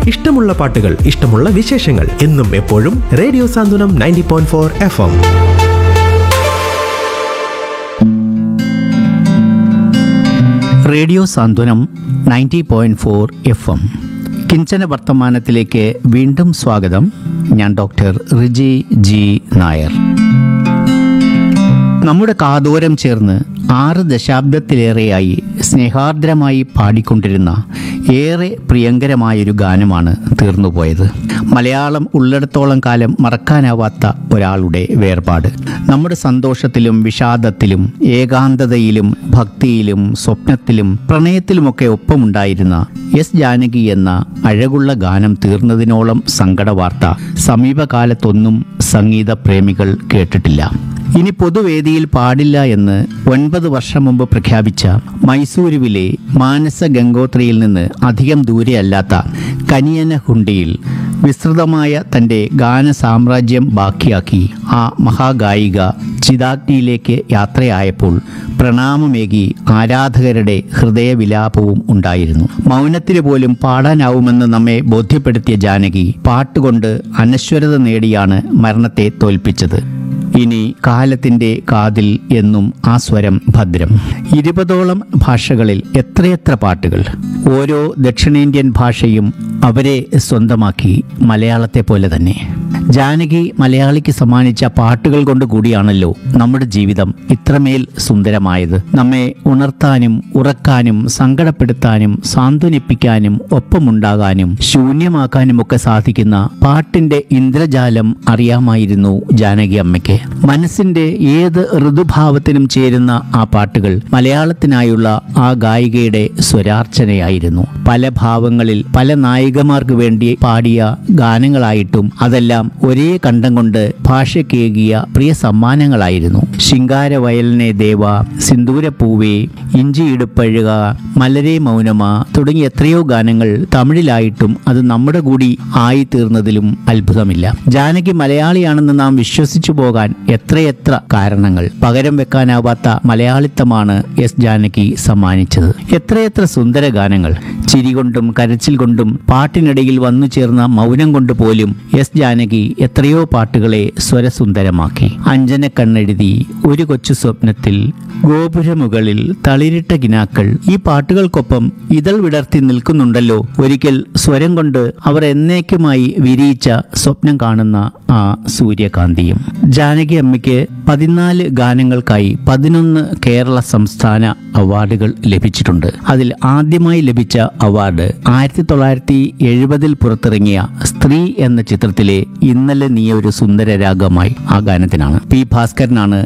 ഇഷ്ടമുള്ള പാട്ടുകൾ ഇഷ്ടമുള്ള വിശേഷങ്ങൾ എന്നും എപ്പോഴും radio Santhwanam ninety point four F M radio Santhwanam ninety point four F M കിഞ്ചന വർത്തമാനത്തിലേക്ക് വീണ്ടും സ്വാഗതം ഞാൻ ഡോക്ടർ റിജി ജി നായർ നമ്മുടെ കാതോരം ചേർന്ന് ആറ് ദശാബ്ദത്തിലേറെയായി സ്നേഹാർദ്രമായി പാടിക്കൊണ്ടിരുന്ന ഏറെ പ്രിയങ്കരമായൊരു ഗാനമാണ് തീർന്നുപോയത് മലയാളം ഉള്ളിടത്തോളം കാലം മറക്കാനാവാത്ത ഒരാളുടെ വേർപാട് നമ്മുടെ സന്തോഷത്തിലും വിഷാദത്തിലും ഏകാന്തതയിലും ഭക്തിയിലും സ്വപ്നത്തിലും പ്രണയത്തിലുമൊക്കെ ഒപ്പമുണ്ടായിരുന്ന എസ് ജാനകി എന്ന അഴകുള്ള ഗാനം തീർന്നതിനോളം സങ്കടവാർത്ത സമീപകാലത്തൊന്നും സംഗീത പ്രേമികൾ കേട്ടിട്ടില്ല ഇനി പൊതുവേദിയിൽ പാടില്ല എന്ന് ഒൻപത് വർഷം മുമ്പ് പ്രഖ്യാപിച്ച മൈസൂരുവിലെ മാനസ ഗംഗോത്രിയിൽ നിന്ന് അധികം ദൂരെയല്ലാത്ത കനിയനഹുണ്ടിയിൽ വിസ്തൃതമായ തൻ്റെ ഗാന സാമ്രാജ്യം ബാക്കിയാക്കി ആ മഹാഗായിക ചിതാഗ്നിയിലേക്ക് യാത്രയായപ്പോൾ പ്രണാമമേകി ആരാധകരുടെ ഹൃദയവിലാപവും ഉണ്ടായിരുന്നു മൗനത്തിന് പോലും പാടാനാവുമെന്ന് നമ്മെ ബോധ്യപ്പെടുത്തിയ ജാനകി പാട്ടുകൊണ്ട് അനശ്വരത നേടിയാണ് മരണത്തെ തോൽപ്പിച്ചത് ഇനി കാലത്തിന്റെ കാതിൽ എന്നും ആ സ്വരം ഭദ്രം ഇരുപതോളം ഭാഷകളിൽ എത്രയെത്ര പാട്ടുകൾ ഓരോ ദക്ഷിണേന്ത്യൻ ഭാഷയും അവരെ സ്വന്തമാക്കി മലയാളത്തെ പോലെ തന്നെ ജാനകി മലയാളിക്ക് സമ്മാനിച്ച പാട്ടുകൾ കൊണ്ട് കൂടിയാണല്ലോ നമ്മുടെ ജീവിതം ഇത്രമേൽ സുന്ദരമായത് നമ്മെ ഉണർത്താനും ഉറക്കാനും സങ്കടപ്പെടുത്താനും സാന്ത്വനിപ്പിക്കാനും ഒപ്പമുണ്ടാകാനും ശൂന്യമാക്കാനും ഒക്കെ സാധിക്കുന്ന പാട്ടിന്റെ ഇന്ദ്രജാലം അറിയാമായിരുന്നു ജാനകി അമ്മയ്ക്ക് മനസ്സിന്റെ ഏത് ഋതുഭാവത്തിനും ചേരുന്ന ആ പാട്ടുകൾ മലയാളത്തിനായുള്ള ആ ഗായികയുടെ സ്വരാർച്ചനയായിരുന്നു പല ഭാവങ്ങളിൽ പല നായികമാർക്ക് വേണ്ടി പാടിയ ഗാനങ്ങളായിട്ടും അതെല്ലാം ഒരേ കണ്ടം കൊണ്ട് ഭാഷക്കേകിയ പ്രിയ സമ്മാനങ്ങളായിരുന്നു ശിങ്കാര വയലിനെ ദേവ സിന്ദൂരപ്പൂവേ ഇഞ്ചിയിടുപ്പഴുക മലരെ മൗനമ തുടങ്ങിയ എത്രയോ ഗാനങ്ങൾ തമിഴിലായിട്ടും അത് നമ്മുടെ കൂടി ആയി തീർന്നതിലും അത്ഭുതമില്ല ജാനകി മലയാളിയാണെന്ന് നാം വിശ്വസിച്ചു പോകാൻ എത്രയെത്ര കാരണങ്ങൾ പകരം വെക്കാനാവാത്ത മലയാളിത്തമാണ് എസ് ജാനകി സമ്മാനിച്ചത് എത്രയെത്ര സുന്ദര ഗാനങ്ങൾ ചിരി കൊണ്ടും കരച്ചിൽ കൊണ്ടും പാട്ടിനിടയിൽ വന്നു ചേർന്ന മൗനം കൊണ്ട് പോലും എസ് ജാനകി എത്രയോ പാട്ടുകളെ സ്വരസുന്ദരമാക്കി അഞ്ജന കണ്ണെഴുതി ഒരു കൊച്ചു സ്വപ്നത്തിൽ ഗോപുരമുകളിൽ തളിരിട്ട കിനാക്കൾ ഈ പാട്ടുകൾക്കൊപ്പം ഇതൾ വിടർത്തി നിൽക്കുന്നുണ്ടല്ലോ ഒരിക്കൽ സ്വരം കൊണ്ട് അവർ എന്നേക്കുമായി വിരിയിച്ച സ്വപ്നം കാണുന്ന ആ സൂര്യകാന്തിയും ജാനകി അമ്മയ്ക്ക് പതിനാല് ഗാനങ്ങൾക്കായി പതിനൊന്ന് കേരള സംസ്ഥാന അവാർഡുകൾ ലഭിച്ചിട്ടുണ്ട് അതിൽ ആദ്യമായി ലഭിച്ച അവാർഡ് ആയിരത്തി തൊള്ളായിരത്തി എഴുപതിൽ പുറത്തിറങ്ങിയ സ്ത്രീ എന്ന ചിത്രത്തിലെ ഇന്നലെ നീ ഒരു സുന്ദര രാഗമായി ആ ഗാനത്തിനാണ് പി ഭാസ്കരനാണ്